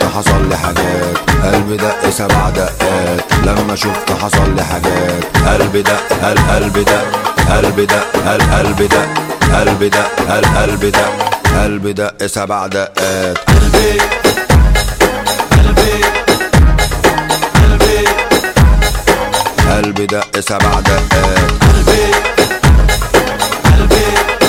شفت حصل لي حاجات قلبي دق سبع دقات لما شفت حصل لي حاجات قلبي دق هل قلبي دق قلبي دق هل قلبي دق قلبي دق هل قلبي دق قلبي دق سبع دقات قلبي قلبي قلبي قلبي دق سبع دقات قلبي قلبي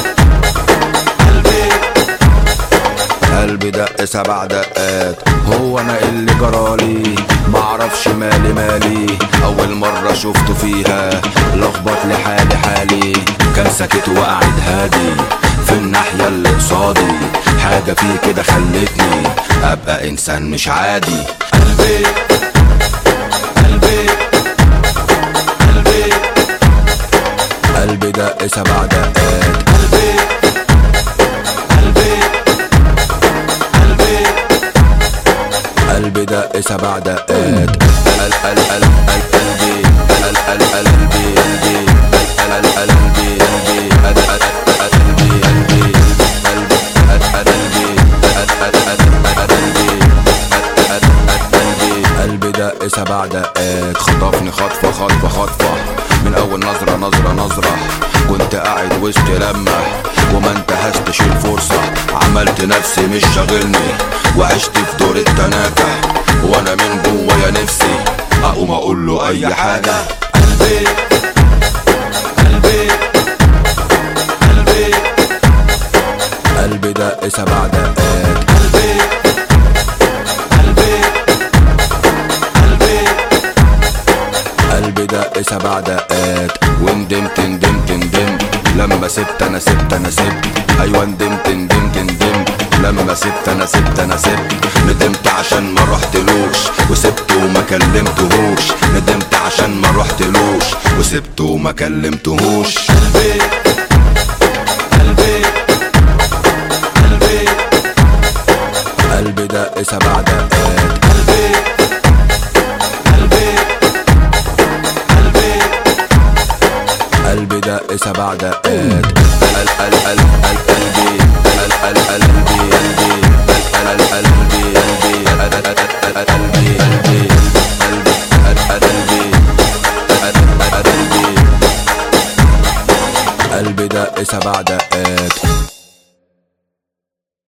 قلبي قلبي دق سبع دقات هو انا اللي جرالي معرفش مالي مالي اول مرة شفته فيها لخبط لي حالي حالي كان ساكت وقاعد هادي في الناحية اللي قصادي حاجة فيه كده خلتني ابقى انسان مش عادي قلبي قلبي قلبي قلبي دق سبع دقات قلبي قلبي قلبي قلبي دق سبع دقات قل قل قل قل قلبي قل قل قل قلبي قلبي قل قل قل قلبي قلبي قل قل قل قلبي قلبي قلبي قل قل قلبي قل قل قل قلبي قل قل قل قلبي قلبي دق سبع دقات خطفني خطفة خطفة خطفة من أول نظرة نظرة نظرة كنت قاعد وسط لمة وما انتهزتش الفرصة عملت نفسي مش شاغلني وعشت في دور التناكة وانا من جوايا نفسي اقوم اقول له اي حاجة قلبي قلبي قلبي قلبي دق سبع دقات قلبي قلبي قلبي قلبي دق سبع دقات وندمت ندمت ندمت لما سبت انا سبت انا سبت ايوه ندمت ندمت ندمت لما سبت انا سبت انا سبت ندمت عشان ما رحتلوش وسبته وما كلمتهوش ندمت عشان ما رحتلوش وسبته وما كلمتهوش قلبي قلبي قلبي قلبي دق سبع دقات قلبي قلبي قلبي قلبي دق سبع دقات قل قل قل قل قلبي قل قل قل قلبي قلبي قل قل قل قلبي قلبي قل قل قل قلبي قلبي قلبي قل قل قلبي قل قل قل قلبي قلبي دق سبع دقات